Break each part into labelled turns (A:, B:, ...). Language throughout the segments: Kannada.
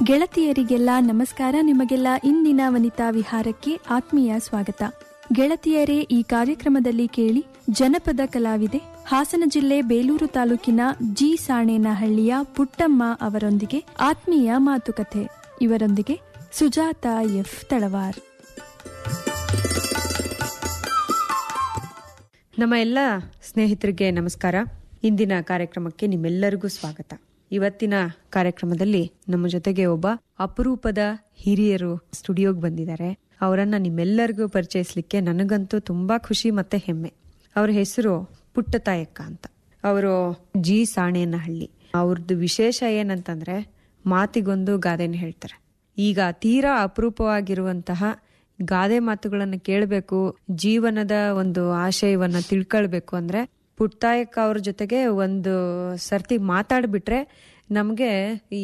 A: ಗೆಳತಿಯರಿಗೆಲ್ಲ ನಮಸ್ಕಾರ ನಿಮಗೆಲ್ಲ ಇಂದಿನ ವನಿತಾ ವಿಹಾರಕ್ಕೆ ಆತ್ಮೀಯ ಸ್ವಾಗತ ಗೆಳತಿಯರೇ ಈ ಕಾರ್ಯಕ್ರಮದಲ್ಲಿ ಕೇಳಿ ಜನಪದ ಕಲಾವಿದೆ ಹಾಸನ ಜಿಲ್ಲೆ ಬೇಲೂರು ತಾಲೂಕಿನ ಜಿ ಸಾಣೇನಹಳ್ಳಿಯ ಪುಟ್ಟಮ್ಮ ಅವರೊಂದಿಗೆ ಆತ್ಮೀಯ ಮಾತುಕತೆ ಇವರೊಂದಿಗೆ ಸುಜಾತ ಎಫ್ ತಳವಾರ್
B: ನಮ್ಮ ಎಲ್ಲ ಸ್ನೇಹಿತರಿಗೆ ನಮಸ್ಕಾರ ಇಂದಿನ ಕಾರ್ಯಕ್ರಮಕ್ಕೆ ನಿಮ್ಮೆಲ್ಲರಿಗೂ ಸ್ವಾಗತ ಇವತ್ತಿನ ಕಾರ್ಯಕ್ರಮದಲ್ಲಿ ನಮ್ಮ ಜೊತೆಗೆ ಒಬ್ಬ ಅಪರೂಪದ ಹಿರಿಯರು ಸ್ಟುಡಿಯೋಗೆ ಬಂದಿದ್ದಾರೆ ಅವರನ್ನ ನಿಮ್ಮೆಲ್ಲರಿಗೂ ಪರಿಚಯಿಸ್ಲಿಕ್ಕೆ ನನಗಂತೂ ತುಂಬಾ ಖುಷಿ ಮತ್ತೆ ಹೆಮ್ಮೆ ಅವ್ರ ಹೆಸರು ಪುಟ್ಟತಾಯಕ್ಕ ಅಂತ ಅವರು ಜಿ ಸಾಣೇನಹಳ್ಳಿ ಅವ್ರದ್ದು ವಿಶೇಷ ಏನಂತಂದ್ರೆ ಮಾತಿಗೊಂದು ಗಾದೆನ ಹೇಳ್ತಾರೆ ಈಗ ತೀರಾ ಅಪರೂಪವಾಗಿರುವಂತಹ ಗಾದೆ ಮಾತುಗಳನ್ನು ಕೇಳಬೇಕು ಜೀವನದ ಒಂದು ಆಶಯವನ್ನ ತಿಳ್ಕೊಳ್ಬೇಕು ಅಂದ್ರೆ ಪುಟ್ಟಾಯಕ್ಕ ಅವ್ರ ಜೊತೆಗೆ ಒಂದು ಸರ್ತಿ ಮಾತಾಡ್ಬಿಟ್ರೆ ನಮ್ಗೆ ಈ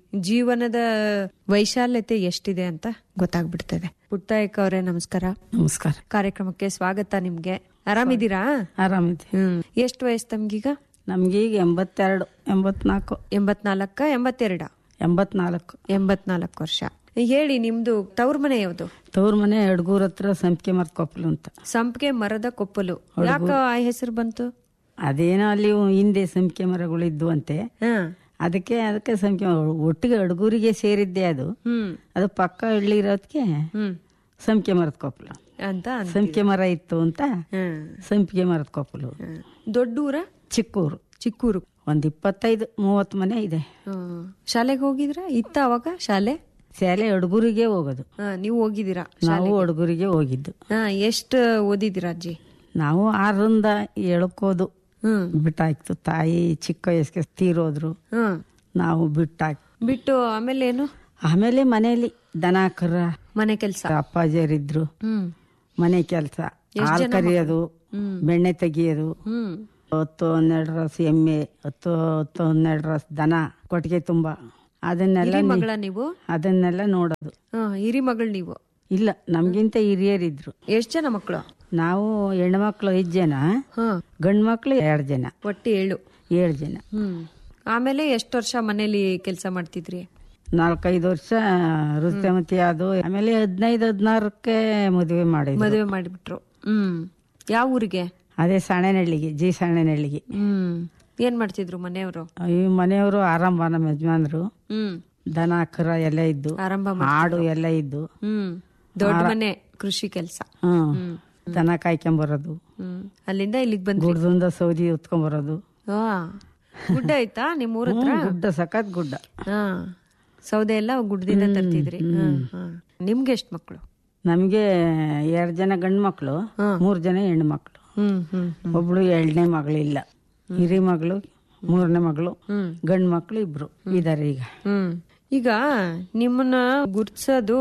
B: ಜೀವನದ ವೈಶಾಲ್ಯತೆ ಎಷ್ಟಿದೆ ಅಂತ ಗೊತ್ತಾಗ್ಬಿಡ್ತದೆ ಪುಟ್ಟಾಯಕ್ಕ ಅವರೇ ನಮಸ್ಕಾರ
C: ನಮಸ್ಕಾರ
B: ಕಾರ್ಯಕ್ರಮಕ್ಕೆ ಸ್ವಾಗತ ನಿಮ್ಗೆ ಆರಾಮಿದ್ದೀರಾ
C: ಆರಾಮಿದೆ
B: ಹ್ಮ್ ಎಷ್ಟು ವಯಸ್ಸು ತಮ್ಗೀಗ
C: ನಮ್ಗೆ ಈಗ ಎಂಬತ್ತೆರಡು ಎಂಬತ್ನಾಲ್ಕು
B: ಎಂಬತ್ನಾಲ್ಕ ಎಂಬತ್ತೆರಡ
C: ಎಂಬತ್ನಾಲ್ಕು
B: ಎಂಬತ್ನಾಲ್ಕು ವರ್ಷ ಹೇಳಿ ನಿಮ್ದು ತವ್ರ ಮನೆ ಯಾವ್ದು
C: ತವ್ರ ಮನೆ ಎಡ್ಗೂರ್ ಹತ್ರ ಸಂಪಿಗೆ ಮರ್ಕೊಪ್ಲು ಅಂತ
B: ಸಂಪಿಗೆ ಮರದ ಕೊಪ್ಪಲು ಯಾಕ ಆ ಹೆಸರು ಬಂತು
C: ಅದೇನೋ ಅಲ್ಲಿ ಹಿಂದೆ ಸಂಪಿಗೆ ಮರಗಳು ಇದ್ವು ಅಂತೆ
B: ಹ
C: ಅದಕ್ಕೆ ಅದಕ್ಕೆ ಸಂಪಿಗೆ ಮರ- ಒಟ್ಟಿಗೆ ಅಡ್ಗೂರಿಗೆ ಸೇರಿದ್ದೆ ಅದು
B: ಹ್ಮ್
C: ಅದು ಪಕ್ಕ ಹಳ್ಳಿ ಇರೋದಕ್ಕೆ
B: ಹ್ಮ್
C: ಸಂಪಿಗೆ ಮರದ ಕೊಪ್ಪಲು
B: ಅಂತ ಅಂದ್-
C: ಸಂಪಿಗೆ ಮರ ಇತ್ತು ಅಂತ
B: ಹ್ಮ್
C: ಸಂಪಿಗೆ ಮರದ ಕೊಪ್ಪಲು
B: ಹ್ಮ್. ದೊಡ್ಡೂರ
C: ಚಿಕ್ಕೂರು
B: ಚಿಕ್ಕೂರು
C: ಒಂದ್ ಇಪ್ಪತ್ತೈದು ಮೂವತ್ತು ಮನೆ ಇದೆ
B: ಹ್ಮ್. ಶಾಲೆಗೆ ಹೋಗಿದ್ರ ಇತ್ತ ಅವಾಗ ಶಾಲೆ
C: ಶಾಲೆ ಅಡ್ಗೂರಿಗೆ ಹೋಗೋದು
B: ಹ, ನೀವು ಹೋಗಿದ್ದೀರಾ
C: ನಾವು ಅಡ್ಗೂರಿಗೆ ಹೋಗಿದ್ದು
B: ಹಾ ಎಷ್ಟು ಓದಿದ್ದೀರಾ ಅಜ್ಜಿ
C: ನಾವು ಆರರಿಂದ ಎಳ್ಕೋದು
B: ಹ್ಮ್
C: ಬಿಟ್ಟಾಯ್ತು ತಾಯಿ ಚಿಕ್ಕ ವಯಸ್ಸಿಗೆ ತೀರೋದ್ರು
B: ಹ್ಮ್
C: ನಾವು ಬಿಟ್ಟಾಕ್
B: ಬಿಟ್ಟು ಆಮೇಲೆ ಏನು
C: ಆಮೇಲೆ ಮನೆಯಲ್ಲಿ ದನ ಕರ
B: ಮನೆ ಕೆಲ್ಸ
C: ಅಪ್ಪಾಜಿಯರಿದ್ರು
B: ಹ್ಮ್
C: ಮನೆ ಕೆಲಸ ಹಾಲು ಕರಿಯೋದು ಬೆಣ್ಣೆ ತೆಗಿಯೋದು
B: ಹ್ಮ್
C: ಹತ್ತು ಹನ್ನೆರಡು ರಸ್ ಎಮ್ಮೆ ಹತ್ತು ಹತ್ತು ಹನ್ನೆರಡು ರಸ್ ದನ ಕೊಟ್ಟಿಗೆ ತುಂಬ ಅದನ್ನೆಲ್ಲ
B: ಹಿರಿ
C: ನಿ-
B: ಮಗಳ ನೀವು
C: ಅದನ್ನೆಲ್ಲ ನೋಡೋದು
B: ಹ ಹಿರಿ ಮಗಳು ನೀವು
C: ಇಲ್ಲ ನಮ್ಗಿಂತ ಹಿರಿಯರಿದ್ರು
B: ಎಷ್ಟ್ ಜನ ಮಕ್ಕಳು
C: ನಾವು ಹೆಣ್ಮಕ್ಳು ಐದು ಜನ
B: ಹ
C: ಗಂಡು ಮಕ್ಳು ಎರಡು ಜನ
B: ಒಟ್ಟು ಏಳು
C: ಏಳು ಜನ
B: ಹ್ಮ್ ಆಮೇಲೆ ಎಷ್ಟು ವರ್ಷ ಮನೇಲಿ ಕೆಲಸ ಮಾಡ್ತಿದ್ರಿ
C: ನಾಲ್ಕೈದು ವರ್ಷ ರುಸ್ತಮತಿ ಅದು ಆಮೇಲೆ ಹದಿನೈದು ಹದಿನಾರಕ್ಕೆ ಮದುವೆ ಮಾಡಿದ್ವಿ
B: ಮದುವೆ ಮಾಡಿಬಿಟ್ರು ಹ್ಮ್ ಯಾವ ಊರಿಗೆ
C: ಅದೇ ಸಾಣೆನಹಳ್ಳಿಗೆ ಜಿ ಸಾಣೆನಹಳ್ಳಿಗೆ
B: ಹ್ಮ್ ಏನ್ ಮಾಡ್ತಿದ್ರು ಮನೆಯವರು
C: ಈ ಮನೆಯವರು ಆರಂಭ ನಮ್ಮ ಯಜಮಾನ್ರು
B: ಹ್ಮ್
C: ದನ ಕರ ಎಲ್ಲ ಇದ್ದು
B: ಆರಂಭ ಮಾಡ್-
C: ಆಡು ಎಲ್ಲ ಇದ್ದು
B: ಹ್ಮ್ ದೊಡ್ಡ ಮನೆ ಕೃಷಿ ಕೆಲಸ
C: ಹ್ಮ್ ದನ ಕಾಯ್ಕೊಂಬರೋದು
B: ಹ್ಮ್ ಅಲ್ಲಿಂದ ಇಲ್ಲಿಗೆ ಬಂದ್ರಿ
C: ಗುಡ್ದಿಂದ ಸೌದಿ ಉತ್ಕೊಂಬರೋದು
B: ಹಾ ಗುಡ್ಡ ಆಯ್ತಾ ನಿಮ್ ಊರ ಹತ್ರ
C: ಹ್ಮ್, ಗುಡ್ಡ ಸಖತ್ ಗುಡ್ಡ
B: ಹಾ ಸೌದೆ ಎಲ್ಲ ಗುಡ್ಡದಿಂದ ತರ್ತಿದ್ರಿ ಹ್ಮ್, ಹ್ಮ್. ನಿಮ್ಗೆ ಎಷ್ಟ್ ಮಕ್ಳು
C: ನಮ್ಗೆ ಎರಡು ಜನ ಗಂಡು ಮಕ್ಳು ಮೂರ್ ಜನ ಹೆಣ್ಣು ಮಕ್ಳು
B: ಹ್ಮ್ ಹ್ಮ್
C: ಒಬ್ಳು ಎರಡನೇ ಮಗಳಿಲ್ಲ ಹಿರಿ ಮಗಳು ಮೂರನೇ ಮಗಳು ಗಂಡು ಮಕ್ಳು ಇಬ್ರು ಇದಾರೆ ಈಗ
B: ಹ್ಮ್ ಈಗ ನಿಮ್ಮನ್ನ ಗುರ್ಸೋದು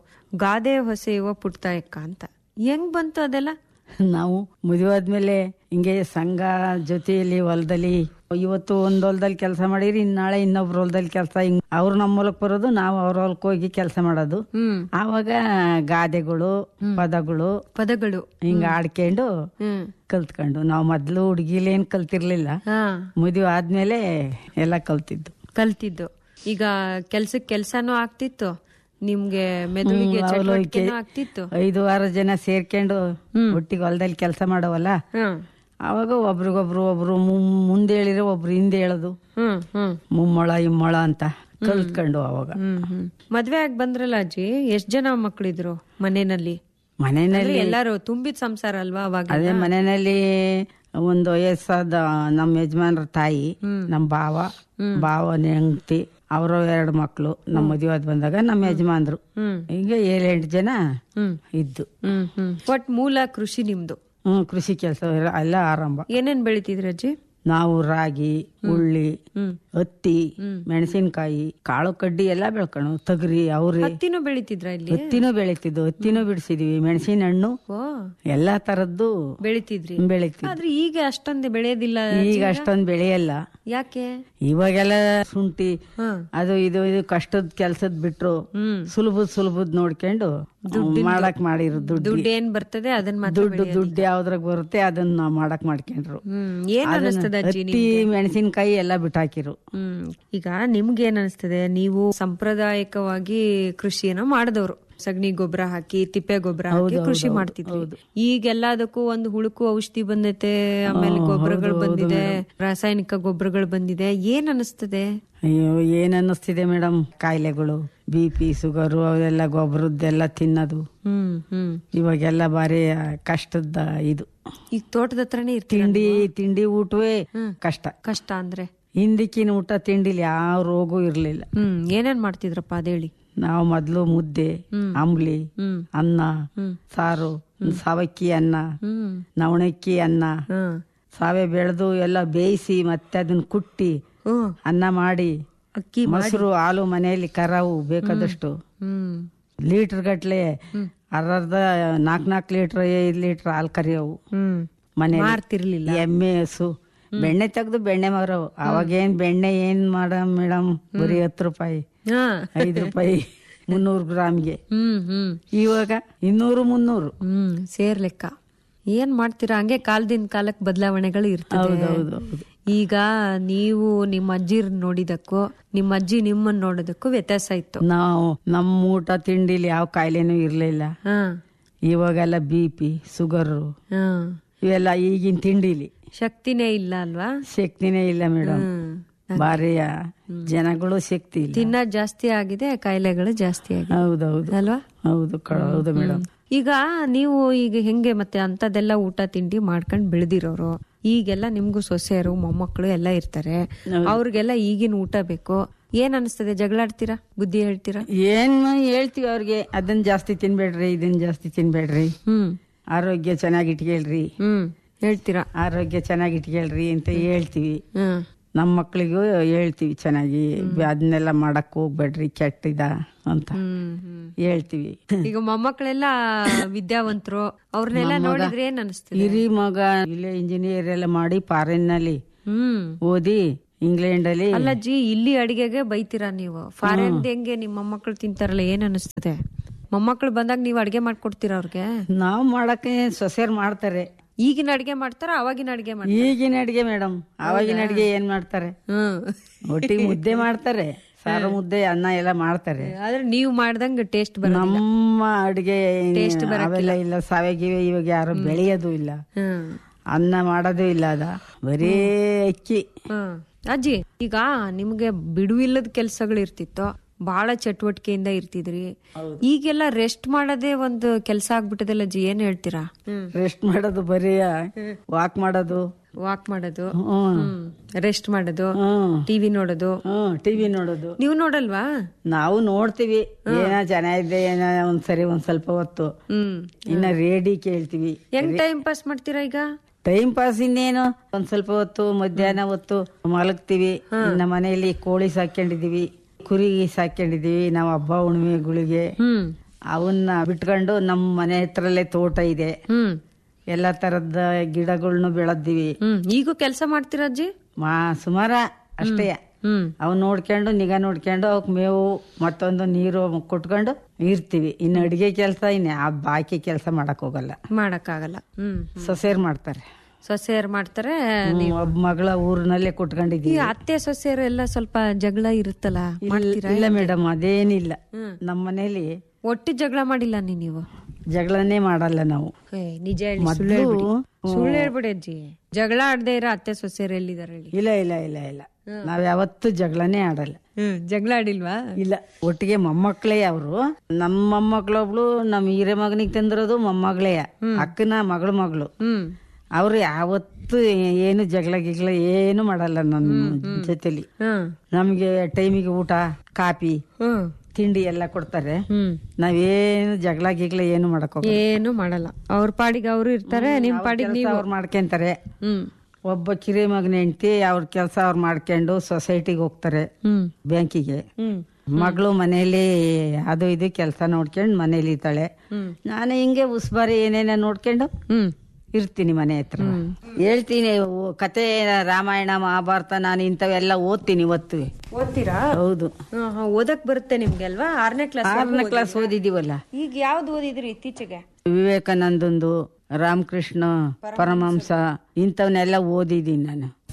B: ಗಾದೆ ಹೊಸೆಯುವ ಪುಟ್ತಾಯಕ್ಕ ಅಂತ ಹೆಂಗ್ ಬಂತು ಅದೆಲ್ಲ
C: ನಾವು ಮದುವೆ ಆದ್ಮೇಲೆ ಹಿಂಗೆ ಸಂಘ ಜೊತೆಯಲ್ಲಿ ಹೊಲದಲ್ಲಿ ಇವತ್ತು ಒಂದ್ ಹೊಲದಲ್ಲಿ ಕೆಲಸ ಮಾಡಿರಿ ಇನ್ ನಾಳೆ ಇನ್ನೊಬ್ರ ಹೊಲದಲ್ಲಿ ಕೆಲಸ ಹಿಂಗ್ ಅವ್ರು ನಮ್ಮ ಹೊಲಕ್ ಬರೋದು ನಾವು ಅವ್ರ ಹೊಲಕ್ ಹೋಗಿ ಕೆಲಸ ಮಾಡೋದು
B: ಹ್ಮ್
C: ಆವಾಗ ಗಾದೆಗಳು ಪದಗಳು
B: ಪದಗಳು
C: ಹಿಂಗ ಆಡ್ಕೊಂಡು
B: ಹ್ಮ್
C: ಕಲ್ತ್ಕೊಂಡು ನಾವು ಮೊದ್ಲು ಹುಡುಗಿಲೇನ್ ಕಲ್ತಿರ್ಲಿಲ್ಲ
B: ಹಾ
C: ಮದುವೆ ಆದ್ಮೇಲೆ ಎಲ್ಲ ಕಲ್ತಿದ್ದು
B: ಕಲ್ತಿದ್ದು ಈಗ ಕೆಲ್ಸಕ್ ಕೆಲ್ಸಾನು ಆಗ್ತಿತ್ತು ನಿಮ್ಗೆ ಮೆದುಳಿಗೆ ಚಟುವಟಿಕೆನೂ ಆಗ್ತಿತ್ತು
C: ಐದು ಆರು ಜನ ಸೇರ್ಕೊಂಡು ಒಟ್ಟಿಗೆ ಹೊಲದಲ್ಲಿ ಕೆಲಸ ಮಾಡೋವಲ್ಲ
B: ಹ್ಮ್
C: ಅವಾಗ ಒಬ್ರಿಗೊಬ್ರು ಒಬ್ರು ಮು- ಮುಂದೆ ಹೇಳಿದ್ರೆ ಒಬ್ರು ಹಿಂದೆ ಹೇಳೋದು
B: ಹ್ಮ್ ಹ್ಮ್
C: ಮುಮ್ಮಳ ಇಮ್ಮಳ ಅಂತ ಕಲ್ತ್ಕೊಂಡು ಅವಾಗ
B: ಹ್ಮ್ ಹ್ಮ್ ಮದ್ವೆ ಆಗಿ ಬಂದ್ರಲ್ಲ ಅಜ್ಜಿ ಎಷ್ಟ್ ಜನ ಮಕ್ಳಿದ್ರು ಮನೆಯಲ್ಲಿ
C: ಮನೆಯಲ್ಲಿ
B: ಎಲ್ಲಾರು ತುಂಬಿದ ಸಂಸಾರ ಅಲ್ವಾ ಅವಾಗ
C: ಅದೇ ಮನೆಯಲ್ಲಿ ಒಂದು ವಯಸ್ಸಾದ ನಮ್ಮ ಯಜಮಾನ್ರ ತಾಯಿ ನಮ್ಮ ಭಾವ ಭಾವನ ಹೆಂಡತಿ ಅವರು ಎರಡು ಮಕ್ಕಳು ನಮ್ಮ ಮದುವೆ ಆದ್ ಬಂದಾಗ ನಮ್ಮ ಯಜಮಾನ್ರು
B: ಹ್ಮ್
C: ಈಗ ಏಳೆಂಟು ಜನ
B: ಹ್ಮ್
C: ಇದ್ದು
B: ಹ್ಮ್ ಹ್ಮ್ ಒಟ್ ಮೂಲ ಕೃಷಿ ನಿಮ್ದು
C: ಹ್ಮ್ ಕೃಷಿ ಕೆಲಸ ಎಲ್ಲ ಆರಂಭ
B: ಏನೇನ್ ಬೆಳಿತಿದ್ರಿ ಅಜ್ಜಿ
C: ನಾವು ರಾಗಿ ಉಳ್ಳಿ
B: ಹ್ಮ್
C: ಹತ್ತಿ ಮೆಣಸಿನಕಾಯಿ ಕಾಳು ಕಡ್ಡಿ ಎಲ್ಲ ಬೆಳ್ಕೊಂಡು ತೊಗರಿ ಅವ್ರಿ
B: ಹತ್ತಿನೂ ಬೆಳಿತಿದ್ರ ಇಲ್ಲಿ
C: ಹತ್ತಿನೂ ಬೆಳಿತಿದ್ವು ಹತ್ತಿನೂ ಬಿಡಿಸಿದ್ವಿ ಮೆಣಸಿನ ಹಣ್ಣು
B: ಓ
C: ಎಲ್ಲಾ ತರದ್ದು
B: ಬೆಳಿತಿದ್ರಿ
C: ಬೆಳಿತಿದ್ವಿ
B: ಆದ್ರೆ ಈಗ ಅಷ್ಟೊಂದು ಬೆಳೆಯೋದಿಲ್ಲ
C: ಈಗ ಅಷ್ಟೊಂದ್ ಬೆಳೆಯಲ್ಲ
B: ಯಾಕೆ
C: ಇವಾಗೆಲ್ಲ ಶುಂಠಿ
B: ಹ್ಮ್
C: ಅದು ಇದು ಇದು ಕಷ್ಟದ ಕೆಲ್ಸದ್ ಬಿಟ್ರು
B: ಹ್ಮ್
C: ಸುಲಭದ ಸುಲಭದ್ ನೋಡ್ಕೊಂಡು ಮಾಡಕ್ ಮಾಡಿರು ದುಡ್ಡು
B: ದುಡ್ಡು ಏನ್ ಬರ್ತದೆ ಅದನ್ನ ಮಾತ್ರ
C: ದುಡ್ಡು ದುಡ್ಡು ಯಾವ್ದ್ರಾಗ ಬರುತ್ತೆ ಅದನ್ನ ನಾವ್ ಮಾಡಕ್ ಮಾಡ್ಕೊಂಡ್ರು
B: ಹ್ಮ್ ಏನ್
C: ಅದನ್ನ
B: ಅನಿಸ್ತದ ಅಜ್ಜಿ
C: ಹತ್ತಿ ಮೆಣಸಿನಕಾಯಿ ಎಲ್ಲ ಬಿಟ್ಟಾಕಿರು
B: ಹ್ಮ್ ಈಗ ನಿಮ್ಗೆ ಏನ್ ಅನಿಸ್ತದೆ ನೀವು ಸಾಂಪ್ರದಾಯಿಕವಾಗಿ ಕೃಷಿಯನ್ನ ಮಾಡಿದವರು ಸಗಣಿ ಗೊಬ್ಬರ ಹಾಕಿ ತಿಪ್ಪೆ ಗೊಬ್ಬರ ಹಾಕಿ ಕೃಷಿ ಮಾಡ್ತಿದ್ವಿ ಈಗೆಲ್ಲದಕ್ಕೂ ಒಂದು ಹುಳುಕು ಔಷಧಿ ಬಂದೈತೆ ಆಮೇಲೆ ಗೊಬ್ಬರಗಳು ಬಂದಿದೆ ರಾಸಾಯನಿಕ ಗೊಬ್ಬರಗಳು ಬಂದಿದೆ ಏನ್ ಅನಿಸ್ತದೆ
C: ಅಯ್ಯೋ ಏನ್ ಅನ್ನಿಸ್ತಿದೆ ಮೇಡಮ್ ಕಾಯಿಲೆಗಳು ಬಿ ಪಿ ಶುಗರು ಅವೆಲ್ಲ ಗೊಬ್ಬರದ್ದೆಲ್ಲ ತಿನ್ನೋದು
B: ಹ್ಮ್ ಹ್ಮ್
C: ಇವಾಗೆಲ್ಲ ಬಾರಿ ಕಷ್ಟದ ಇದು
B: ಈಗ ತೋಟದ ಹತ್ರನೇ ಇರ್ತೀರ
C: ತಿಂಡಿ ತಿಂಡಿ ಊಟವೇ ಕಷ್ಟ
B: ಕಷ್ಟ ಅಂದ್ರೆ
C: ಹಿಂದಿಕ್ಕಿನ ಊಟ ತಿಂಡಿಲಿ ಯಾವ ರೋಗವೂ ಇರ್ಲಿಲ್ಲ
B: ಹ್ಮ್ ಏನೇನ್ ಮಾಡ್ತಿದ್ರಪ್ಪ ಅದೇಳಿ
C: ನಾವು ಮೊದ್ಲು ಮುದ್ದೆ ಅಂಬ್ಲಿ
B: ಹ್ಮ್
C: ಅನ್ನ ಸಾರು ಸಾವಕ್ಕಿ ಅನ್ನ
B: ಹ್ಮ್
C: ನವಣಕ್ಕಿ ಅನ್ನ
B: ಹ್ಮ್
C: ಸಾವೆ ಬೆಳೆದು ಎಲ್ಲ ಬೇಯಿಸಿ ಮತ್ತೆ ಅದನ್ನ ಕುಟ್ಟಿ
B: ಹ್ಮ್
C: ಅನ್ನ ಮಾಡಿ
B: ಅಕ್ಕಿ
C: ಮೊಸರು ಹಾಲು ಮನೆಯಲ್ಲಿ ಕರಾವು ಬೇಕಾದಷ್ಟು
B: ಹ್ಮ್
C: ಲೀಟರ್ ಗಟ್ಲೆ ಅರ್ಧ ನಾಲ್ಕ್ ನಾಲ್ಕು ಲೀಟರ್ ಐದು ಲೀಟರ್ ಹಾಲು ಕರಿಯವು
B: ಹ್ಮ್
C: ಮನೆ
B: ಮಾರ್ತಿರ್ಲಿಲ್ಲ
C: ಎಮ್ಮೆ ಹಸು ಬೆಣ್ಣೆ ತೆಗ್ದು ಬೆಣ್ಣೆ ಮಾರವು ಅವಾಗೇನ್ ಬೆಣ್ಣೆ ಏನ್ ಮಾಡ ಮೇಡಮ್ ಬರೀ ಹತ್ತು ರೂಪಾಯಿ
B: ಹಾ
C: ಐದು ರೂಪಾಯಿ ಮುನ್ನೂರು ಗ್ರಾಮ್ಗೆ
B: ಹ್ಮ್ ಹ್ಮ್
C: ಇವಾಗ ಇನ್ನೂರು ಮುನ್ನೂರು
B: ಹ್ಮ್ ಸೇರ್ ಲೆಕ್ಕ ಏನ್ ಮಾಡ್ತೀರಾ ಹಂಗೆ ಕಾಲದಿಂದ ಕಾಲಕ್ಕೆ ಬದಲಾವಣೆಗಳು ಇರ್ತದೆ
C: ಹೌದು ಹೌದು
B: ಈಗ ನೀವು ನಿಮ್ಮ ಅಜ್ಜಿರ್ ನೋಡಿದಕ್ಕೂ ನಿಮ್ಮ ಅಜ್ಜಿ ನಿಮ್ಮನ್ನ ನೋಡೋದಕ್ಕೂ ವ್ಯತ್ಯಾಸ ಇತ್ತು
C: ನಾವು ನಮ್ಮ ಊಟ ತಿಂಡಿಲಿ ಯಾವ ಕಾಯಿಲೆನೂ ಇರ್ಲಿಲ್ಲ
B: ಹಾ
C: ಇವಾಗೆಲ್ಲ ಬಿ ಪಿ ಶುಗರು
B: ಹಾ
C: ಇವೆಲ್ಲ ಈಗಿನ ತಿಂಡಿಲಿ
B: ಶಕ್ತಿನೇ ಇಲ್ಲ ಅಲ್ವಾ
C: ಶಕ್ತಿನೇ ಇಲ್ಲ ಮೇಡಮ್
B: ಹ್ಮ್
C: ಬಾರಿ ಜನಗಳು ಶಕ್ತಿ ಇಲ್ಲ
B: ತಿನ್ನೋದ್ ಜಾಸ್ತಿ ಆಗಿದೆ ಕಾಯಿಲೆಗಳು ಜಾಸ್ತಿ ಆಗಿದೆ
C: ಹೌದೌದು
B: ಅಲ್ವಾ
C: ಹೌದು ಕ- ಹೌದು ಮೇಡಮ್
B: ಈಗ ನೀವು ಈಗ ಹೆಂಗೆ ಮತ್ತೆ ಅಂತದೆಲ್ಲ ಊಟ ತಿಂಡಿ ಮಾಡ್ಕೊಂಡ್ ಬೆಳೆದಿರೋರು ಈಗೆಲ್ಲ ನಿಮ್ಗೂ ಸೊಸೆಯರು ಮೊಮ್ಮಕ್ಕಳು ಎಲ್ಲ ಇರ್ತಾರೆ ಅವ್ರಿಗೆಲ್ಲ ಈಗಿನ ಊಟ ಬೇಕು ಏನ್ ಅನಿಸ್ತದೆ ಜಗಳಾಡ್ತೀರಾ ಬುದ್ಧಿ ಹೇಳ್ತೀರಾ
C: ಏನ್ ಹೇಳ್ತೀವಿ ಅವ್ರಿಗೆ ಅದನ್ನ ಜಾಸ್ತಿ ತಿನ್ಬೇಡ್ರಿ ಇದನ್ನ ಜಾಸ್ತಿ ತಿನ್ಬೇಡ್ರಿ
B: ಹ್ಮ್
C: ಆರೋಗ್ಯ ಚೆನ್ನಾಗಿ ಇಟ್ಕೊಳ್ರಿ
B: ಹ್ಮ್ ಹೇಳ್ತೀರಾ
C: ಆರೋಗ್ಯ ಚೆನ್ನಾಗಿ ಇಟ್ಕೊಳ್ರಿ ಅಂತ ಹೇಳ್ತೀವಿ
B: ಹ್ಮ್
C: ನಮ್ಮ ಮಕ್ಳಿಗೂ ಹೇಳ್ತೀವಿ ಚೆನ್ನಾಗಿ ಅದನ್ನೆಲ್ಲ ಮಾಡಕ್ ಹೋಗ್ಬೇಡ್ರಿ ಕೆಟ್ಟಿದ ಅಂತ
B: ಹ್ಮ್ ಹ್ಮ್
C: ಹೇಳ್ತೀವಿ
B: ಈಗ ಮೊಮ್ಮಕ್ಕಳೆಲ್ಲ ವಿದ್ಯಾವಂತರು ಅವ್ರನ್ನೆಲ್ಲ ನೋಡಿದ್ರೆ ಏನ್ ಅನಿಸ್ತದೆ
C: ಹಿರಿ ಮಗ ಇಲ್ಲೇ ಇಂಜಿನಿಯರ್ ಎಲ್ಲ ಮಾಡಿ ಫಾರಿನ್ ನಲ್ಲಿ
B: ಹ್ಮ್
C: ಓದಿ ಇಂಗ್ಲೆಂಡ್ ಅಲ್ಲಿ
B: ಅಲ್ಲ ಜಿ ಇಲ್ಲಿ ಅಡಿಗೆಗೆ ಬೈತೀರಾ ನೀವು ಫಾರಿನ್ ಹೆಂಗೆ ನಿಮ್ಮ ಮೊಮ್ಮಕ್ಕಳು ತಿಂತಾರಲ್ಲ ಏನ್ ಅನಿಸ್ತದೆ ಮೊಮ್ಮಕ್ಕಳು ಬಂದಾಗ ನೀವು ಅಡಿಗೆ ಮಾಡ್ಕೊಡ್ತೀರಾ ಅವ್ರಿಗೆ
C: ನಾವ್ ಮಾಡಕ್ಕೆ ಸೊಸೆಯರ್ ಮಾಡ್ತಾರೆ
B: ಈಗಿನ ಅಡಿಗೆ ಮಾಡ್ತಾರ ಅವಾಗಿನ ಅಡಿಗೆ ಮಾಡ್ತಾರ
C: ಈಗಿನ ಅಡಿಗೆ ಮೇಡಮ್ ಅವಾಗಿನ ಅಡಿಗೆ ಏನ್ ಮಾಡ್ತಾರೆ
B: ಹ್ಮ್
C: ಒಟ್ಟಿಗೆ ಮುದ್ದೆ ಮಾಡ್ತಾರೆ ಸಾರು ಮುದ್ದೆ ಅನ್ನ ಎಲ್ಲ ಮಾಡ್ತಾರೆ
B: ಆದ್ರೆ ನೀವು ಮಾಡ್ದಂಗ ಟೇಸ್ಟ್ ಬರ
C: ನಮ್ಮ ಅಡಿಗೆ ಅವೆಲ್ಲ ಇಲ್ಲ ಸಾವೆಗಿವೆ ಇವಾಗ ಯಾರು ಬೆಳೆಯೋದು ಇಲ್ಲ
B: ಹ್ಮ್
C: ಅನ್ನ ಮಾಡೋದು ಇಲ್ಲ ಅದ ಬರೀ ಅಕ್ಕಿ
B: ಹ್ಮ್ ಅಜ್ಜಿ ಈಗ ನಿಮ್ಗೆ ಬಿಡುವಿಲ್ಲದ ಕೆಲ್ಸಗಳು ಇರ್ತಿತ್ತು ಬಹಳ ಚಟುವಟಿಕೆಯಿಂದ ಇರ್ತಿದ್ರಿ ಈಗೆಲ್ಲ ರೆಸ್ಟ್ ಮಾಡೋದೇ ಒಂದು ಕೆಲ್ಸ ಆಗ್ಬಿಟ್ಟದಲ್ಲ ಅಜ್ಜಿ ಏನ್ ಹೇಳ್ತೀರಾ
C: ರೆಸ್ಟ್ ಮಾಡೋದು ಬರೀ ವಾಕ್ ಮಾಡೋದು
B: ವಾಕ್ ಮಾಡೋದು
C: ಹ್ಮ್
B: ರೆಸ್ಟ್ ಮಾಡೋದು
C: ಹ್ಮ್
B: ಟಿವಿ ನೋಡೋದು
C: ಹ್ಮ್ ಟಿವಿ ನೋಡೋದು
B: ನೀವು ನೋಡಲ್ವಾ
C: ನಾವು ನೋಡ್ತೀವಿ ಏನ ಜನ ಇದ್ದೆ ಏನ ಒಂದ್ಸರಿ ಒಂದ್ ಸ್ವಲ್ಪ ಹೊತ್ತು
B: ಹ್ಮ್
C: ಇನ್ನ ರೇಡಿ ಕೇಳ್ತೀವಿ
B: ಹೆಂಗ್ ಟೈಮ್ ಪಾಸ್ ಮಾಡ್ತೀರಾ ಈಗ
C: ಟೈಮ್ ಪಾಸ್ ಇನ್ನೇನು ಒಂದ್ ಸ್ವಲ್ಪ ಹೊತ್ತು ಮಧ್ಯಾಹ್ನ ಹೊತ್ತು ಮಲಗ್ತೀವಿ ಇನ್ನ ಮನೆಯಲ್ಲಿ ಕೋಳಿ ಸಾಕೊಂಡಿದೀವಿ ಕುರಿ ಸಾಕೊಂಡಿದೀವಿ ನಾವು ಹಬ್ಬ ಹುಣ್ಣಿಮೆಗಳಿಗೆ
B: ಹ್ಮ್
C: ಅವನ್ನ ಬಿಟ್ಕೊಂಡು ನಮ್ಮ ಮನೆ ಹತ್ರಲ್ಲೇ ತೋಟ ಇದೆ
B: ಹ್ಮ್
C: ಎಲ್ಲಾ ತರದ ಗಿಡಗಳ್ನು ಬೆಳೆದಿವಿ
B: ಹ್ಮ್ ಈಗೂ ಕೆಲಸ ಮಾಡ್ತೀರಾ ಅಜ್ಜಿ
C: ಮಾ ಸುಮಾರ ಅಷ್ಟೇ
B: ಹ್ಮ್
C: ಅವ್ ನೋಡ್ಕೊಂಡು ನಿಗಾ ನೋಡ್ಕೊಂಡು ಅವಕ್ ಮೇವು ಮತ್ತೊಂದು ನೀರು ಕೊಟ್ಕೊಂಡು ಇರ್ತೀವಿ ಇನ್ನು ಅಡಿಗೆ ಕೆಲಸ ಇನ್ನು ಆ ಬಾಕಿ ಕೆಲಸ ಮಾಡಕ್ ಹೋಗಲ್ಲ
B: ಮಾಡಕ್ಕಾಗಲ್ಲ ಹ್ಮ್
C: ಸೊಸೆಯರ್ ಮಾಡ್ತಾರೆ
B: ಸೊಸೆಯರ್ ಮಾಡ್ತಾರೆ
C: ಹ್ಮ್, ಒಬ್ಬ ಮಗಳ ಊರಿನಲ್ಲೇ
B: ಈ
C: ಕೊಟ್ಕೊಂಡಿದೀವಿ
B: ಅತ್ತೆ ಸೊಸೆಯರು ಎಲ್ಲ ಸ್ವಲ್ಪ ಜಗಳ ಇರುತ್ತಲ್ಲ ಮಾಡ್ತೀರಾ
C: ಇಲ್ಲ ಮೇಡಮ್ ಅದೇನಿಲ್ಲ ನಮ್ಮ ಮನೇಲಿ
B: ಒಟ್ಟಿ ಜಗಳ ಮಾಡಿಲ್ಲ ನೀ ನೀವು
C: ಜಗಳನೇ ಮಾಡಲ್ಲ ನಾವು
B: ಏ, ನಿಜ ಹೇಳಿ ಸುಳ್ಳು ಹೇಳ್ಬಿಡಿ ಸುಳ್ಳು ಹೇಳ್ಬಿಡಿ ಅಜ್ಜಿ ಜಗಳ ಆಡದೆ ಇರೋ ಅತ್ತೆ ಸೊಸೆಯರು ಎಲ್ಲಿದಾರೆ ಹೇಳಿ
C: ಇಲ್ಲ ಇಲ್ಲ ಇಲ್ಲ ಇಲ್ಲ ನಾವ್ ಯಾವತ್ತೂ ಜಗಳನೇ ಆಡಲ್ಲ
B: ಹ್ಮ್ ಜಗಳ ಆಡಿಲ್ವಾ
C: ಇಲ್ಲ ಒಟ್ಟಿಗೆ ಮೊಮ್ಮಕ್ಳೇ ಅವರು ನಮ್ಮ ಮೊಮ್ಮಕ್ಳೊಬ್ಳು ನಮ್ ಹಿರೇ ಮಗನಿಗೆ ತಂದಿರೋದು ಮೊಮ್ಮಗಳೇ ಅಕ್ಕನ ಮಗಳ ಮಗಳು
B: ಹ್ಮ್
C: ಅವ್ರು ಯಾವತ್ತು ಏನು ಜಗಳ ಗಿಗಳ ಏನು ಮಾಡಲ್ಲ ನನ್ನ ಜೊತೆಲಿ
B: ಹ್ಮ್
C: ನಮ್ಗೆ ಟೈಮಿಗೆ ಊಟ ಕಾಪಿ
B: ಹ್ಮ್
C: ತಿಂಡಿ ಎಲ್ಲ ಕೊಡ್ತಾರೆ
B: ಹ್ಮ್
C: ನಾವೇನು ಜಗಳ ಗಿಗಳ ಏನು ಮಾಡಕ್ ಹೋಗಲ್ಲ
B: ಏನು ಮಾಡಲ್ಲ ಅವ್ರ ಪಾಡಿಗೆ ಅವರು ಇರ್ತಾರೆ ನಿಮ್ ಪಾಡಿಗೆ ನೀವು
C: ಅವ್ರು ಮಾಡ್ಕೊಂತಾರೆ
B: ಹ್ಮ್
C: ಒಬ್ಬ ಕಿರಿ ಮಗನ ಹೆಂಡತಿ ಅವ್ರ ಕೆಲಸ ಅವ್ರು ಮಾಡ್ಕೊಂಡು ಸೊಸೈಟಿಗೆ ಹೋಗ್ತಾರೆ
B: ಹ್ಮ್
C: ಬ್ಯಾಂಕಿಗೆ
B: ಹ್ಮ್
C: ಮಗಳು ಮನೇಲಿ ಅದು ಇದು ಕೆಲಸ ನೋಡ್ಕೊಂಡು ಮನೇಲಿ ಇರ್ತಾಳೆ
B: ಹ್ಮ್.
C: ನಾನು ಹಿಂಗೆ ಉಸ್ಬಾರಿ ಏನೇನ ನೋಡ್ಕೊಂಡು
B: ಹ್ಮ್
C: ಇರ್ತೀನಿ ಮನೆ ಹತ್ರ ಹೇಳ್ತೀನಿ ಓ- ಕತೆ ರಾಮಾಯಣ ಮಹಾಭಾರತ ನಾನು ಇಂಥವೆಲ್ಲ ಓದ್ತೀನಿ ಇವತ್ತು
B: ಓದ್ತೀರಾ
C: ಹೌದು
B: ಹಾ, ಹಾ, ಓದಕ್ ಬರುತ್ತೆ ನಿಮ್ಗೆ ಅಲ್ವಾ ಆರನೇ ಕ್ಲಾಸ್
C: ಆರನೇ ಕ್ಲಾಸ್ ಓದಿದೀವಲ್ಲ
B: ಈಗ ಯಾವ್ದು ಓದಿದ್ರಿ ಇತ್ತೀಚೆಗೆ
C: ವಿವೇಕಾನಂದಂದು ರಾಮಕೃಷ್ಣ ಪರಮಹಂಸ ಇಂಥವನ್ನೆಲ್ಲ ಓದಿದ್ದೀನಿ ನಾನು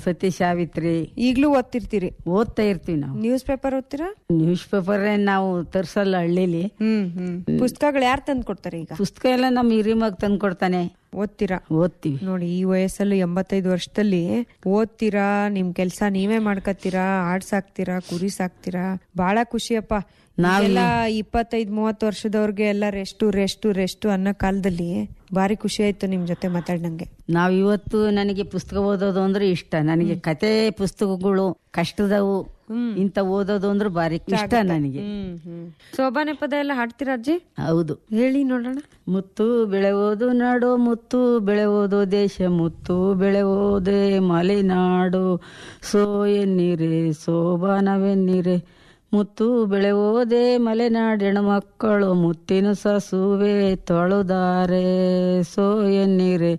C: ಸತಿ ಸಾವಿತ್ರಿ
B: ಈಗ್ಲೂ ಓದ್ತಿರ್ತೀರಿ
C: ಓದ್ತಾ ಇರ್ತೀವಿ ನಾವು
B: ನ್ಯೂಸ್ ಪೇಪರ್ ಓದ್ತೀರಾ
C: ನ್ಯೂಸ್ ಪೇಪರ್ ನಾವು ತರ್ಸಲ್ಲ ಹಳ್ಳಿಲಿ
B: ಹ್ಮ್ ಹ್ಮ್ ಪುಸ್ತಕಗಳು ಯಾರು ತಂದು ಕೊಡ್ತಾರೆ ಈಗ
C: ಪುಸ್ತಕ ಎಲ್ಲ ನಮ್ಮ ಹಿರಿಮಗ್ ತಂದು ಕೊಡ್ತಾನೆ
B: ಓದ್ತೀರಾ
C: ಓದ್ತೀವಿ
B: ನೋಡಿ ಈ ವಯಸ್ಸಲ್ಲಿ ಎಂಬತ್ತೈದು ವರ್ಷದಲ್ಲಿ ಓದ್ತೀರಾ ನಿಮ್ ಕೆಲ್ಸ ನೀವೇ ಮಾಡ್ಕತ್ತೀರಾ ಆಡ್ ಸಾಕ್ತೀರಾ ಕುರಿ ಸಾಕ್ತೀರಾ ಬಹಳ ಖುಷಿಯಪ್ಪ ನಾವೆಲ್ಲ ಇಪ್ಪತ್ತೈದ್ ಮೂವತ್ತು ವರ್ಷದವ್ರಿಗೆ ಎಲ್ಲ ರೆಸ್ಟು ರೆಸ್ಟು ರೆಸ್ಟು ಅನ್ನೋ ಕಾಲದಲ್ಲಿ ಭಾರಿ ಖುಷಿ ಆಯ್ತು ನಿಮ್ ಜೊತೆ ಮಾತಾಡ್ನಂಗೆ
C: ನಾವ್ ಇವತ್ತು ನನಗೆ ಪುಸ್ತಕ ಓದೋದು ಅಂದ್ರೆ ಇಷ್ಟ ನನಗೆ ಕತೆ ಪುಸ್ತಕಗಳು ಕಷ್ಟದವು ಇಂತ ಓದೋದು ಅಂದ್ರೆ ಬಾರಿ ಇಷ್ಟ ನನಗೆ
B: ಹ್ಮ್ ಹ್ಮ್ ಸೋಬಾನೆ ಪದ ಎಲ್ಲ ಹಾಡ್ತೀರಾ ಅಜ್ಜಿ
C: ಹೌದು
B: ಹೇಳಿ ನೋಡೋಣ
C: ಮುತ್ತು ಬೆಳೆಯೋದು ನಾಡು ಮುತ್ತು ಬೆಳೆಯೋದು ದೇಶ ಮುತ್ತು ಬೆಳೆಯೋದೇ ಮಲೆನಾಡು ಸೋ ಎನ್ನೀರೆ ಸೋಬಾನವೆನ್ನೀರೆ ಮುತ್ತು ಬೆಳೆಯೋದೇ ಮಲೆನಾಡಿನ ಮಕ್ಕಳು ಮುತ್ತಿನ ಸಸುವೆ ತೊಳುದಾರೆ ಸೋ ಎನ್ನೀರೆ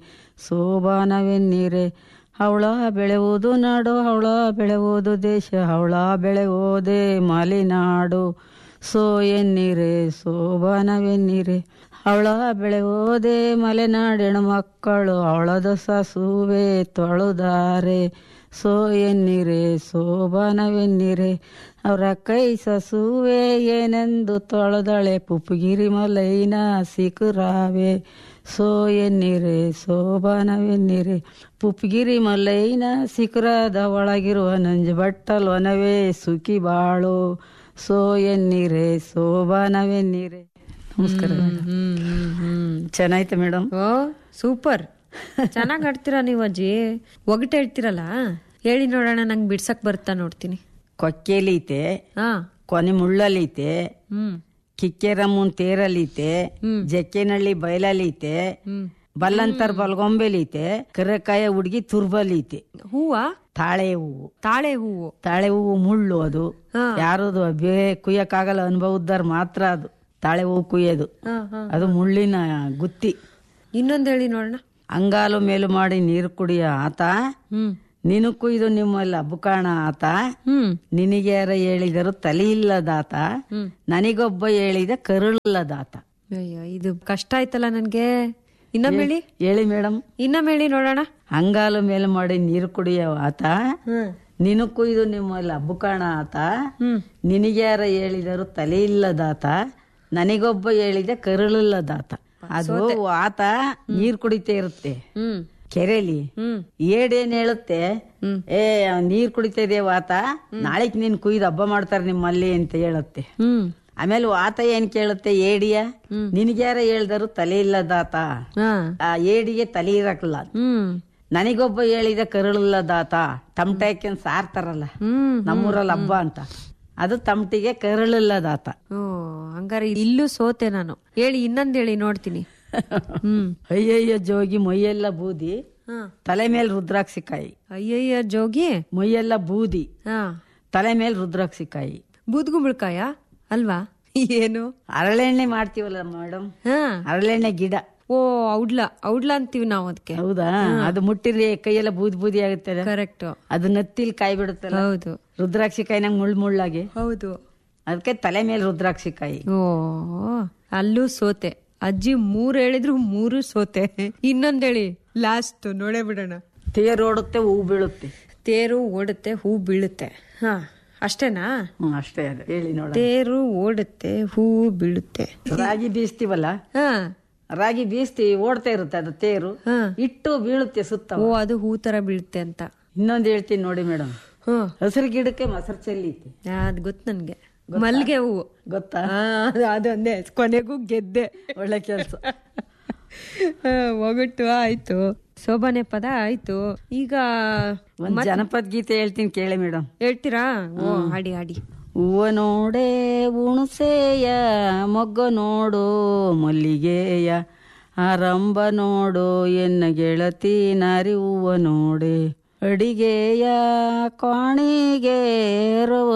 C: ಸೋಬಾನವೆನ್ನೀರೆ ಹವಳ ಬೆಳೆಯುವುದು ನಾಡು ಹವಳ ಬೆಳೆಯುವುದು ದೇಶ ಹವಳ ಬೆಳೆಯೋದೇ ಮಲೆನಾಡು ಸೋ ಎನ್ನೀರೆ ಸೋಬಾನವೆನ್ನೀರೆ ಅವಳ ಬೆಳೆಯೋದೇ ಮಲೆನಾಡಿನ ಮಕ್ಕಳು ಅವಳದ ಸಸುವೆ ತೊಳುದಾರೆ ಸೋ ಎನ್ನೀರೆ ಸೋಬಾನವೆನ್ನೀರೆ ಅವರ ಕೈ ಸಸುವೆ ಏನೆಂದು ತೊಳೆದಳೆ ಪುಪ್ಪಗಿರಿ ಮಲೈನ ಸಿಕುರಾವೆ ಸೋ ಎನ್ನೀರೆ ಸೋಬಾನವೆನ್ನೀರೆ ಪುಪ್ಪಗಿರಿ ಮಲ್ಲೈನ ಶಿಖರದ ಒಳಗಿರುವ ನಂಜು ಬಟ್ಟಲ್ ಒನವೇ ಸುಖಿ ಬಾಳು ಸೋ ಎನ್ನೀರೆ ಸೋಬಾನವೆನ್ನೀರೆ ನಮಸ್ಕಾರ
B: ಹ್ಮ್ ಹ್ಮ್ ಹ್ಮ್
C: ಚೆನ್ನಾಯ್ತು ಮೇಡಮ್
B: ಓ ಸೂಪರ್ ಚೆನ್ನಾಗ್ ಹಾಡ್ತೀರಾ ನೀವು ಅಜ್ಜಿ ಒಗಟು ಹೇಳ್ತೀರಲ್ಲ ಹೇಳಿ ನೋಡೋಣ ನಂಗೆ ಬಿಡ್ಸಕ್ ಬರ್ತಾ ನೋಡ್ತೀನಿ
C: ಕೊಕ್ಕೆಲೀತೆ
B: ಹಾ
C: ಕೊನೆ ಮುಳ್ಳಲೀತೆ
B: ಹ್ಮ್
C: ಕಿಕ್ಕೆರಮ್ಮನ್ ತೇರಲೀತೆ ಜಕ್ಕೆನಳ್ಳಿ ಬಯಲಲೀತೆ
B: ಹ್ಮ್
C: ಬಲ್ಲಂತರ್ ಬಲ್ಗೊಂಬೆಲೀತೆ ಕರೆಕಾಯ ಹುಡ್ಗಿ ತುರ್ಬಲೀತೆ
B: ಹೂವ
C: ತಾಳೆ ಹೂವು
B: ತಾಳೆ ಹೂವು
C: ತಾಳೆ ಹೂವು ಮುಳ್ಳು ಅದು
B: ಹಾ.
C: ಯಾರದು ಬೇ ಕುಯ್ಯಕ್ಕಾಗಲ್ಲ ಅನುಭವದ್ದಾರ ಮಾತ್ರ ಅದು ತಾಳೆ ಹೂವು ಕುಯ್ಯೋದು
B: ಹಾ ಹಾ
C: ಅದು ಮುಳ್ಳಿನ ಗುತ್ತಿ
B: ಇನ್ನೊಂದ್ ಹೇಳಿ ನೋಡೋಣ
C: ಅಂಗಾಲು ಮೇಲು ಮಾಡಿ ನೀರು ಕುಡಿಯ ಆತ
B: ಹ್ಮ್
C: ನೀನು ಕುಯ್ದು ನಿಮ್ಮಲ್ಲಿ ಹಬ್ಬಕಾಣ ಆತ
B: ಹ್ಮ್
C: ನಿನಗೆ ಯಾರ ಹೇಳಿದರು ತಲೆ ಇಲ್ಲದಾತ ನನಗೊಬ್ಬ ಹೇಳಿದ ಕರುಳಲ್ಲದಾತ
B: ಅಯ್ಯೋ ಇದು ಕಷ್ಟ ಆಯ್ತಲ್ಲ ನನ್ಗೆ ಇನ್ನೊಮ್ಮೆ ಹೇಳಿ
C: ಹೇಳಿ ಮೇಡಮ್
B: ಇನ್ನೊಮ್ಮೆ ಹೇಳಿ ನೋಡೋಣ
C: ಅಂಗಾಲು ಮೇಲು ಮಾಡಿ ನೀರು ಕುಡಿಯ ಆತ
B: ಹ್ಮ್
C: ನೀನು ಕುಯ್ದು ನಿಮ್ಮಲ್ಲಿ ಹಬ್ಬಕಾಣ ಆತ
B: ಹ್ಮ್
C: ನಿನಗೆ ಯಾರ ಹೇಳಿದರು ತಲೆ ಇಲ್ಲದಾತ ನನಗೊಬ್ಬ ಹೇಳಿದ ಕರುಳಿಲ್ಲದಾತ ಅದು ಆತ ನೀರ್ ಕುಡಿತಾ ಇರುತ್ತೆ
B: ಹ್ಮ್
C: ಕೆರೆಲಿ
B: ಹ್ಮ್
C: ಏಡೇನ್ ಹೇಳುತ್ತೆ ಏ ನೀರ್ ಕುಡಿತಾ ಇದೆ ವಾತ ನಾಳೆಗ್ ನೀನ್ ಕುಯ್ದು ಹಬ್ಬ ಮಾಡ್ತಾರೆ ನಿಮ್ಮಲ್ಲಿ ಅಂತ ಹೇಳುತ್ತೆ
B: ಹ್ಮ್
C: ಆಮೇಲೆ ವಾತ ಏನ್ ಕೇಳುತ್ತೆ ಏಡಿಯ ನಿನಗ್ಯಾರ ಹೇಳ್ದರು ತಲೆ ಇಲ್ಲದಾತ
B: ಹಾ
C: ಆ ಏಡಿಗೆ ತಲೆ ಇರಕ್ಲ
B: ಹ್ಮ್
C: ನನಗೊಬ್ಬ ಹೇಳಿದ ಕರುಳಿಲ್ಲದಾತ ತಮಟೆ ಹಾಕ್ಯಂಡ್ ಸಾರ್ತಾರಲ್ಲ
B: ಹ್ಮ್
C: ನಮ್ಮೂರಲ್ಲಿ ಹಬ್ಬ ಅಂತ ಅದು ತಮಟಿಗೆ ಕರುಳಿಲ್ಲದಾತ
B: ಓ ಹಂಗಾರೆ ಇಲ್ಲೂ ಸೋತೆ ನಾನು ಹೇಳಿ ಇನ್ನೊಂದ್ ಹೇಳಿ ನೋಡ್ತೀನಿ ಹ್ಮ್
C: ಅಯ್ಯಯ್ಯ ಜೋಗಿ ಮೈಯೆಲ್ಲ ಬೂದಿ
B: ಹಾ
C: ತಲೆ ಮೇಲೆ ರುದ್ರಾಕ್ಷಿಕಾಯಿ
B: ಅಯ್ಯಯ್ಯ ಜೋಗಿ
C: ಮೈಯೆಲ್ಲ ಬೂದಿ
B: ಹಾ
C: ತಲೆ ಮೇಲೆ ರುದ್ರಾಕ್ಷಿಕಾಯಿ
B: ಬೂದ್ಗುಂಬಳಕಾಯ ಅಲ್ವಾ ಏನು
C: ಹರಳೆಣ್ಣೆ ಮಾಡ್ತೀವಲ್ಲ ಮೇಡಮ್
B: ಹಾ
C: ಹರಳೆಣ್ಣೆ ಗಿಡ
B: ಓ ಔಡ್ಲ ಔಡ್ಲ ಅಂತೀವಿ ನಾವು ಅದಕ್ಕೆ
C: ಹೌದಾ ಅದು ಮುಟ್ಟಿರಿ ಕೈಯೆಲ್ಲ ಬೂದಿ ಬೂದಿ ಆಗುತ್ತೆ
B: ಕರೆಕ್ಟ್
C: ಅದು ನತ್ತಿಲ್ ಕಾಯಿ ಬಿಡುತ್ತಲ್ಲ
B: ಹೌದು
C: ರುದ್ರಾಕ್ಷಿ ಕಾಯಿನಾಗ ಮುಳ್ ಮುಳ್ಳಾಗಿ
B: ಹೌದು
C: ಅದಕ್ಕೆ ತಲೆ ಮೇಲೆ ರುದ್ರಾಕ್ಷಿ ಕಾಯಿ
B: ಓ ಅಲ್ಲೂ ಸೋತೆ ಅಜ್ಜಿ ಮೂರ್ ಹೇಳಿದ್ರು ಮೂರು ಸೋತೆ ಇನ್ನೊಂದ್ ಹೇಳಿ ಲಾಸ್ಟ್ ನೋಡೇ ಬಿಡೋಣ
C: ತೇರ್ ಓಡುತ್ತೆ ಹೂ ಬೀಳುತ್ತೆ
B: ತೇರು ಓಡುತ್ತೆ ಹೂ ಬೀಳುತ್ತೆ ಹಾ ಅಷ್ಟೇನಾ
C: ಹ್ಮ್ ಅಷ್ಟೇ ಅದು ಹೇಳಿ ನೋಡ
B: ತೇರು ಓಡುತ್ತೆ ಹೂ ಬೀಳುತ್ತೆ
C: ರಾಗಿ ಬೀಸ್ತೀವಲ್ಲ
B: ಹಾ
C: ರಾಗಿ ಬೀಸ್ತಿ ಓಡ್ತಾ ಇರುತ್ತೆ ಅದು ತೇರು
B: ಹಾ
C: ಇಟ್ಟು ಬೀಳುತ್ತೆ ಸುತ್ತ
B: ಓ ಅದು ಹೂ ತರ ಬೀಳುತ್ತೆ ಅಂತ
C: ಇನ್ನೊಂದು ಹೇಳ್ತೀನಿ ನೋಡಿ ಮೇಡಮ್
B: ಹ್ಮ್
C: ಹಸಿರು ಗಿಡಕ್ಕೆ ಮೊಸರು ಚೆಲ್ಲೀತಿ
B: ಅದ್ ಗೊತ್ತು ನನ್ಗೆ ಮಲ್ಗೆ ಹೂವು
C: ಗೊತ್ತಾ
B: ಆ, ಅದು- ಅದೊಂದೇ ಕೊನೆಗೂ ಗೆದ್ದೆ
C: ಒಳ್ಳೆ ಕೆಲಸ
B: ಆ, ಒಗಟು ಆಯ್ತು ಶೋಭನೆ ಪದ ಆಯ್ತು ಈಗ
C: ಒಂದ್ ಜನಪದ ಗೀತೆ ಹೇಳ್ತೀನಿ ಕೇಳಿ ಮೇಡಮ್
B: ಹೇಳ್ತೀರಾ ಓ ಹಾಡಿ ಹಾಡಿ
C: ಹೂವ ನೋಡೆ ಉಣಸೆಯ ಮೊಗ್ಗ ನೋಡು ಮಲ್ಲಿಗೆಯ ಆರಂಭ ನೋಡು ಎನ್ನ ಗೆಳತಿ ನಾರಿ ಹೂವ ನೋಡೆ ಅಡಿಗೆಯ ಕಾಣಿಗೆ ರವ